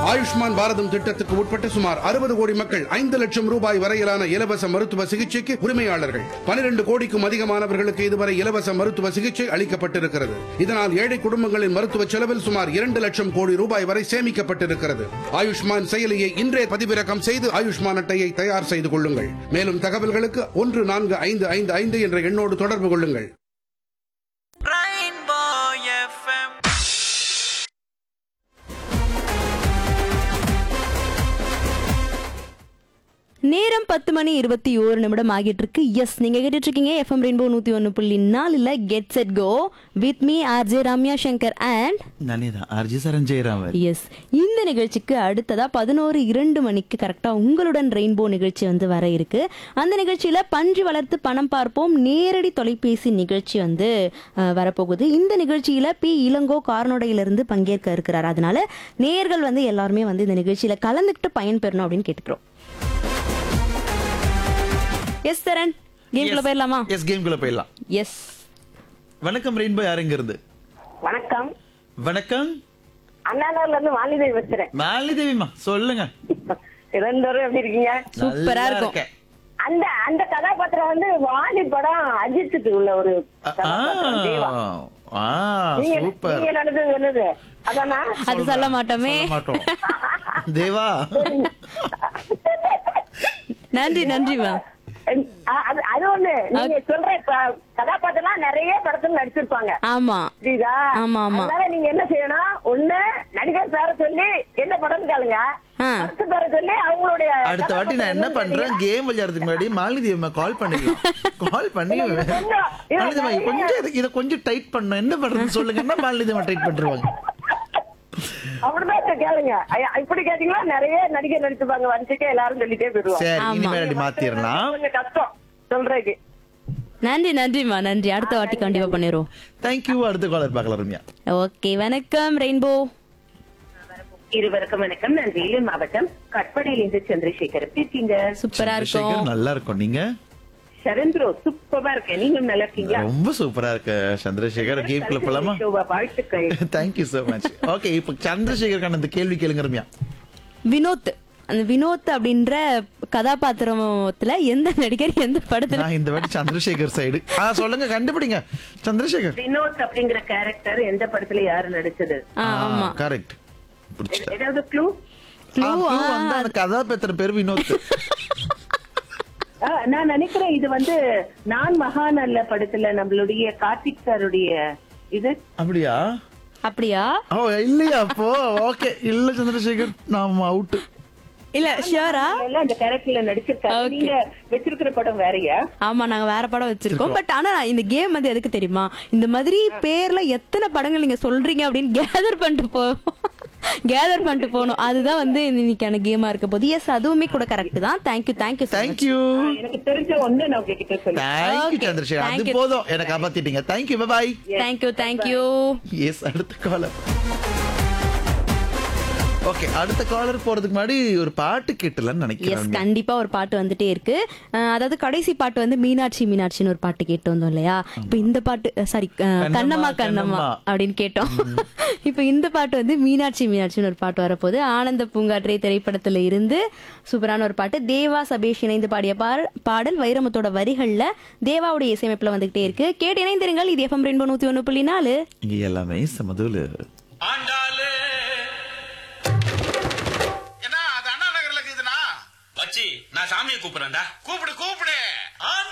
ஆயுஷ்மான் பாரதம் திட்டத்துக்கு உட்பட்ட சுமார் அறுபது கோடி மக்கள் ஐந்து லட்சம் ரூபாய் வரையிலான இலவச மருத்துவ சிகிச்சைக்கு உரிமையாளர்கள் பனிரெண்டு கோடிக்கும் அதிகமானவர்களுக்கு இதுவரை இலவச மருத்துவ சிகிச்சை அளிக்கப்பட்டிருக்கிறது இதனால் ஏழை குடும்பங்களின் மருத்துவ செலவில் சுமார் இரண்டு லட்சம் கோடி ரூபாய் வரை சேமிக்கப்பட்டிருக்கிறது ஆயுஷ்மான் செயலியை இன்றே பதிவிறக்கம் செய்து ஆயுஷ்மான் அட்டையை தயார் செய்து கொள்ளுங்கள் மேலும் தகவல்களுக்கு ஒன்று நான்கு ஐந்து ஐந்து ஐந்து என்ற எண்ணோடு தொடர்பு கொள்ளுங்கள் Rainbow FM. நேரம் பத்து மணி இருபத்தி ஓரு நிமிடம் ஆகிட்டு இருக்கு எஸ் நீங்க கேட்டுட்டு இருக்கீங்க எஃப்எம் ரெயின்போ நூத்தி ஒன்னு புள்ளி நாலுல get set go with me RJ Ramya Shankar and நானே தான் ஆர்ஜி சரண் ஜெயராமன் எஸ் இந்த நிகழ்ச்சிக்கு அடுத்ததா பதினோரு இரண்டு மணிக்கு கரெக்டா உங்களுடன் ரெயின்போ நிகழ்ச்சி வந்து வர இருக்கு அந்த நிகழ்ச்சியில பன்றி வளர்த்து பணம் பார்ப்போம் நேரடி தொலைபேசி நிகழ்ச்சி வந்து அஹ், வரப்போகுது இந்த நிகழ்ச்சியில பி இளங்கோ கார்னோடையிலிருந்து பங்கேற்க இருக்கிறார் அதனால நேயர்கள் வந்து எல்லாருமே வந்து இந்த நிகழ்ச்சியில கலந்துக்கிட்டு பயன்பெறணும் அப்படின்னு கேட்டுக்கிறோம் எஸ் சரண் கேம்குள்ள போயிடலாமா எஸ் கேம்குள்ள போயிடலாம் எஸ் வணக்கம் ரெயின்போ யாருங்க இருந்து வணக்கம் வணக்கம் அண்ணாநகர்ல இருந்து வாலிதை பேசுறேன் மாலினி தேவிமா சொல்லுங்க இரண்டோரும் எப்படி இருக்கீங்க சூப்பரா நல்லா இருக்கும். இருக்கேன். அந்த அந்த கதாபாத்திரம் வந்து வாலி படம் அஜித்துக்கு உள்ள ஒரு ஆ, கதாபாத்திரம் தேவா ஆ நீங்க சூப்பர் நீங்க நடந்தது என்னது அதானா அது சொல்ல மாட்டோமே சொல்ல மாட்டோம் தேவா நன்றி நன்றிமா ஆ, அது அது ஒண்ணு நீங்க சொல்ற க- கதாபாத்திரம் நிறைய படத்துல நடிச்சிருப்பாங்க ஆமா புரியுதா ஆமா, ஆமா. அதனால நீங்க என்ன செய்யணும் ஒண்ணு நடிகர் பேர சொல்லி என்ன படம் கேளுங்க ஆ. படத்து பேர சொல்லி அவங்களுடைய அடுத்த வாட்டி நான் என்ன பண்றேன் கேம் விளையாடுறதுக்கு முன்னாடி மாலினி தேவிமா கால் பண்ணிக்கலாம் கால் பண்ணி இல்ல, இது கொஞ்சம், இது மாலினி தேவிமா நிறைய- கொஞ்சம் இதை- இதை கொஞ்சம் டைட் பண்ணணும் என்ன பண்றது சொல்லுங்கன்னா மாலினி தேவிமா டைட் பண்ணிருவாங்க அப்படிதான் கேளுங்க ஐயா, இப்படி கேட்டீங்களா நிறைய நடிகர் நடிச்சிருப்பாங்க வரிசைக்கே எல்லாரும் சொல்லிட்டே போயிடுவாங்க சரி ஆமா. இனிமேல் அப்படி மாத்திரலாம் கொஞ்சம் கஷ்டம் சொல்றதுக்கு நன்றி நன்றிமா நன்றி அடுத்த வாட்டி கண்டிப்பா பண்ணிடுவோம் தேங்க்யூ அடுத்த காலர் பார்க்கலாம் ரம்யா ஓகே வணக்கம் ரெயின்போ இருவருக்கும் வணக்கம் நான் வேலூர் மாவட்டம் கட்படியில் இருந்து சந்திரசேகர் எப்படி இருக்கீங்க சூப்பரா இருக்கும் சந்திரசேகர் நல்லா இருக்கும் நீங்க சரண்ப்ரோ சூப்பரா இருக்கேன் நீங்களும் நல்லா இருக்கீங்களா ரொம்ப சூப்பரா இருக்கு சந்திரசேகர் கேம் குள்ள போலாமா ஷோபா, வாழ்த்துக்கள் தேங்க்யூ சோ மச் ஓகே இப்போ சந்திரசேகருக்கான இந்த கேள்வி கேளுங்க ரம்யா வினோத் அந்த வினோத் அப்படின்ற கதாபாத்திரத்துல எந்த நடிகர் எந்த படத்துல நான் இந்த வாட்டி சந்திரசேகர் சைடு ஆ சொல்லுங்க கண்டுபிடிங்க சந்திரசேகர் வினோத் அப்படிங்கிற கேரக்டர் எந்த படத்துல யாரு நடிச்சது ஆ, ஆமா கரெக்ட் பிடிச்சிட்டேன் ஏதாவது க்ளூ ஆ, clue வந்து அந்த கதாபாத்திரம் பேர் வினோத் நான் நினைக்கிறேன் இது வந்து நான் மகான் அல்ல படத்துல நம்மளுடைய கார்த்திக் சாருடைய இது அப்படியா அப்படியா ஓ இல்லையா அப்போ ஓகே இல்ல சந்திரசேகர் நாம அவுட் இல்ல ஷியோரா எல்லாம் அந்த கேரக்டர்ல நடிச்சிருக்காங்க Okay. நீங்க வச்சிருக்கிற படம் வேறயா ஆமா நாங்க வேற படம் வச்சிருக்கோம் பட் ஆனா இந்த கேம் வந்து எதுக்கு தெரியுமா இந்த மாதிரி பேர்ல எத்தனை படங்கள் நீங்க சொல்றீங்க அப்படின்னு கேதர் பண்ணிட்டு போ கேதர் பண்ணிட்டு போகணும் அதுதான் வந்து இன்னைக்கான கேமா இருக்க போது எஸ் அதுவுமே கூட கரெக்ட் தான் தேங்க்யூ தேங்க்யூ தேங்க்யூ எனக்கு தெரிஞ்ச ஒண்ணு நான் உங்ககிட்ட சொல்லுவேன் தேங்க்யூ Okay, சந்திரசேகர் thank அது you. போதும் எனக்கு காப்பாத்திட்டீங்க thank you bye thank you thank you yes அடுத்த காலர் ஓகே அடுத்த காலர் போறதுக்கு முன்னாடி ஒரு பாட்டு கேட்டலன்னு எஸ் நினைக்கிறேன் கண்டிப்பா ஒரு பாட்டு வந்துட்டே இருக்கு அஹ் அதாவது கடைசி பாட்டு வந்து மீனாட்சி மீனாட்சின்னு ஒரு பாட்டு கேட்டு வந்தோம் இல்லையா இப்போ இந்த பாட்டு சாரி கண்ணம்மா, கண்ணம்மா கண்ணம்மா கண்ணம்மா. அப்படின்னு கேட்டோம் இப்போ இந்த பாட்டு வந்து மீனாட்சி மீனாட்சின்னு ஒரு பாட்டு வரப்போகுது ஆனந்த பூங்காற்றே திரைப்படத்துல இருந்து சூப்பரான ஒரு பாட்டு தேவா சபேஷ் இணைந்து பாடிய பார்- பாடல் வைரமுத்தோட வரிகள்ல தேவாவுடைய இசையமைப்புல வந்துகிட்டே இருக்கு கேட்டு இணைந்திருங்கள் இது எஃப்எம் ரெயின்போ நூத்தி ஒண்ணு புள்ளி நாலு இங்க எல்லாமே சமதுல ஆண்டாளு என்ன அது அண்ணா நகர்ல இருக்குதுண்ணா வச்சி நான் சாமியை கூப்பிடுறேன்டா கூப்பிடு கூப்பிடு